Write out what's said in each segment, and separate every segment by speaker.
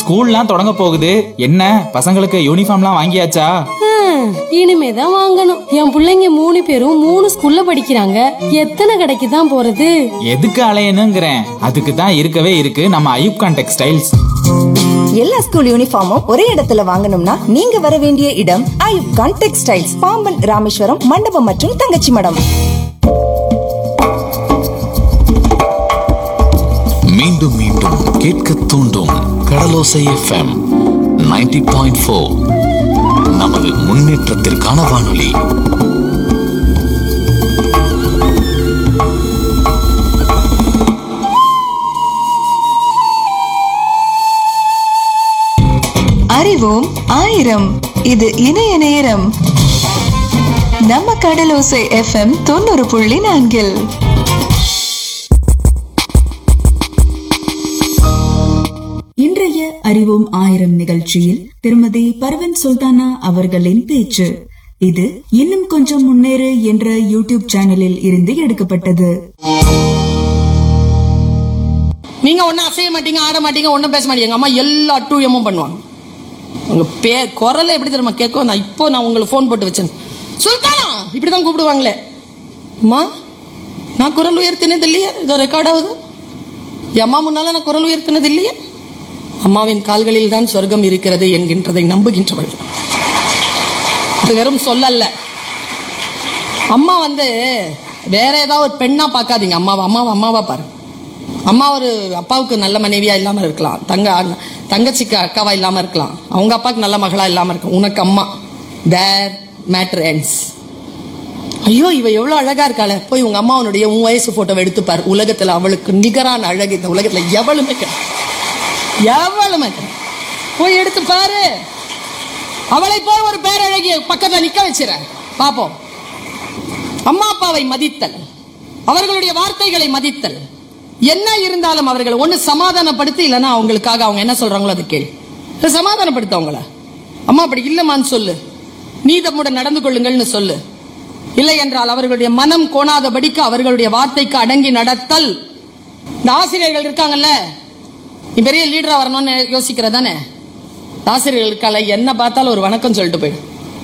Speaker 1: ஸ்கூல்லாம் தொடங்க போகுது என்ன பசங்களுக்கு யூனிஃபார்ம்லாம் வாங்கியாச்சா
Speaker 2: ஹம், இனிமேதான் வாங்கணும் என் புள்ளைங்க மூணு பேரும் மூணு ஸ்கூல்ல படிக்கிறாங்க எத்தனை கடைக்கு தான் போறது
Speaker 1: எதுக்கு அலையணுங்கிறேன் அதுக்கு தான் இருக்கவே இருக்கு நம்ம ஐயூப்கான் டெக்ஸ்டைல்ஸ்
Speaker 3: எல்லா ஸ்கூல் யூனிஃபார்மும் ஒரே இடத்துல வாங்கணும்னா நீங்க வர வேண்டிய இடம் ஐயூப் கான் டெக்ஸ்டைல்ஸ் பாம்பன் ராமேஸ்வரம் மண்டபம் மற்றும் தங்கச்சி மடம்
Speaker 4: மீண்டும் மீண்டும் கேட்க தூண்டும் கடலோசை எஃப்எம் 90.4 பாயிண்ட் ஃபோர் நமது முன்னேற்றத்திற்கான வானொலி
Speaker 5: அறிவோம் ஆயிரம் இது இணைய நேரம் நம்ம கடலோசை எஃப்எம் தொண்ணூறு புள்ளி நான்கில்
Speaker 6: இன்றைய அறிவோம் ஆயிரம் நிகழ்ச்சியில் திருமதி பர்வன் சுல்தானா அவர்களின் பேச்சு இது இன்னும் கொஞ்சம் முன்னேறு என்ற யூடியூப் சேனலில் இருந்து எடுக்கப்பட்டது
Speaker 7: நீங்க ஒன்னும் அசைய மாட்டீங்க ஆட மாட்டீங்க ஒன்றும் பேச மாட்டீங்க எங்க அம்மா எல்லா டூயமும் பண்ணுவாங்க உங்க பே குரலை எப்படி தெரியுமா கேட்கும் நான் இப்போ நான் உங்களுக்கு ஃபோன் போட்டு வச்சேன் சுல்தானா இப்படிதான் கூப்பிடுவாங்களே அம்மா நான் குரல் உயர்த்தினது இல்லையா இதோ ரெக்கார்ட் ஆகுது என் அம்மா முன்னால நான் குரல் உயர்த்தினது இல்லையா அம்மாவின் கால்களில் தான் சொர்க்கம் இருக்கிறது என்கின்றதை நம்புகின்றவள் இது வெறும் சொல்லல்ல அம்மா வந்து வேற ஏதாவது ஒரு பெண்ணா பார்க்காதீங்க அம்மாவை அம்மாவை அம்மாவா பாரு அம்மா ஒரு அப்பாவுக்கு நல்ல மனைவியா இல்லாம இருக்கலாம் தங்க அண்ண- தங்கச்சிக்கு அக்காவா இல்லாம இருக்கலாம் அவங்க அப்பாவுக்கு நல்ல மகளா இல்லாம இருக்கலாம் உனக்கு அம்மா தேர் மேட்டர் ends ஐயோ இவ எவ்வளவு அழகா இருக்காளே போய் உங்க அம்மாவனுடைய உன் வயசு போட்டோவை எடுத்து பாரு உலகத்துல அவளுக்கு நிகரான அழகு இந்த உலகத்துல எவளுமே கிடையாது எவளுமே கிடையாது போய் எடுத்து பாரு அவளை போய் ஒரு பேரழகிய பக்கத்துல நிக்க வச்சிர பாப்போம் அம்மா அப்பாவை மதித்தல் அவர்களுடைய வார்த்தைகளை மதித்தல் என்ன இருந்தாலும் அவர்களை ஒண்ணு சமாதானப்படுத்தி இல்லைன்னா அவங்களுக்காக அவங்க என்ன சொல்றாங்களோ அதை கேளு இல்ல சமாதானப்படுத்த அவங்கள அம்மா அப்படி இல்லம்மான்னு சொல்லு நீதமுடன் நடந்து கொள்ளுங்கள்னு சொல்லு இல்லை என்றால் அவர்களுடைய மனம் கோணாதபடிக்கு அவர்களுடைய வார்த்தைக்கு அடங்கி நடத்தல் இந்த ஆசிரியர்கள் இருக்காங்கல்ல நீ பெரிய லீடரா வரணும்னு யோசிக்கிறதானே ஆசிரியர்கள் இருக்கால என்ன பார்த்தாலும் ஒரு வணக்கம் சொல்லிட்டு போயிடு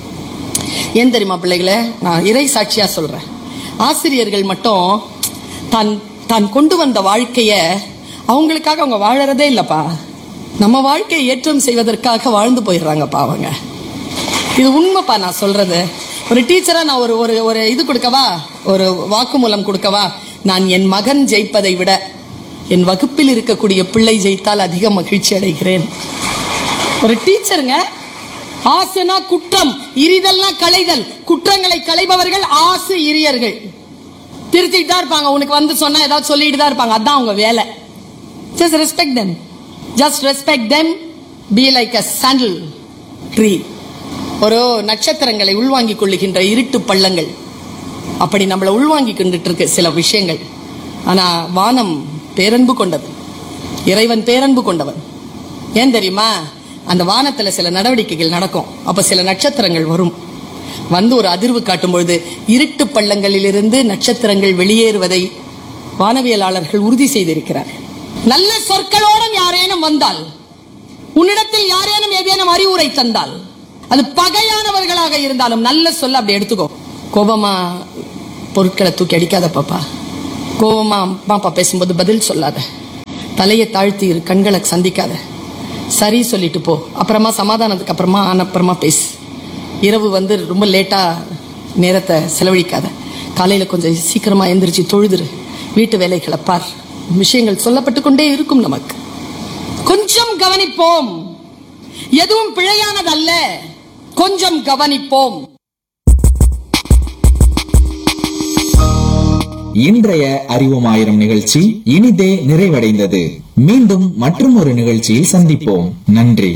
Speaker 7: ஏன் தெரியுமா பிள்ளைகளே நான் இறை சாட்சியா சொல்றேன் ஆசிரியர்கள் மட்டும் தான் தான் கொண்டு வந்த வாழ்க்கைய அவங்களுக்காக அவங்க வாழறதே இல்லப்பா நம்ம வாழ்க்கையை ஏற்றம் செய்வதற்காக வாழ்ந்து போயிடுறாங்கப்பா அவங்க இது உண்மைப்பா நான் சொல்றது ஒரு டீச்சரா நான் ஒரு ஒரு ஒரு இது கொடுக்கவா ஒரு வாக்குமூலம் கொடுக்கவா நான் என் மகன் ஜெயிப்பதை விட என் வகுப்பில் இருக்கக்கூடிய பிள்ளை ஜெயித்தால் அதிக மகிழ்ச்சி அடைகிறேன் ஒரு டீச்சருங்க ஆசுனா குற்றம் இரிதல்னா களைதல் குற்றங்களை களைபவர்கள் ஆசு இரியர்கள் திருத்திட்டு தான் இருப்பாங்க உனக்கு வந்து சொன்னா ஏதாவது சொல்லிட்டு தான் இருப்பாங்க அதான் அவங்க வேலை just respect them just respect them be like a sandal tree ஒரு நட்சத்திரங்களை உள்வாங்கிக் கொள்ளுகின்ற இருட்டு பள்ளங்கள் அப்படி நம்மளை உள்வாங்கி கொண்டுட்டு இருக்கு சில விஷயங்கள் ஆனா வானம் பேரன்பு கொண்டது இறைவன் பேரன்பு கொண்டவன் ஏன் தெரியுமா அந்த வானத்துல சில நடவடிக்கைகள் நடக்கும் அப்ப சில நட்சத்திரங்கள் வரும் வந்து ஒரு அதிர்வு காட்டும் பொழுது இருட்டு பள்ளங்களிலிருந்து நட்சத்திரங்கள் வெளியேறுவதை வானவியலாளர்கள் உறுதி செய்திருக்கிறார் நல்ல சொற்களோடும் யாரேனும் வந்தால் உன்னிடத்தில் யாரேனும் ஏதேனும் அறிவுரை தந்தால் அது பகையானவர்களாக இருந்தாலும் நல்ல சொல்ல அப்படி எடுத்துக்கோ கோபமா பொருட்களை தூக்கி அடிக்காத பாப்பா கோபமா அம்மா அப்பா பேசும்போது பதில் சொல்லாத தலையை தாழ்த்தி இரு கண்களை சந்திக்காத சரி சொல்லிட்டு போ அப்புறமா சமாதானத்துக்கு அப்புறமா ஆன அப்புறமா பேசு இரவு வந்து ரொம்ப லேட்டா நேரத்தை செலவழிக்காத காலையில கொஞ்சம் சீக்கிரமா எந்திரிச்சு தொழுதுரு வீட்டு வேலைகளை பார் விஷயங்கள் சொல்லப்பட்டு கொண்டே இருக்கும் நமக்கு கொஞ்சம் கவனிப்போம் எதுவும் பிழையானதல்ல கொஞ்சம் கவனிப்போம்
Speaker 1: இன்றைய அறிவோம் ஆயிரம் நிகழ்ச்சி இனிதே நிறைவடைந்தது மீண்டும் மற்றும் ஒரு நிகழ்ச்சியில் சந்திப்போம் நன்றி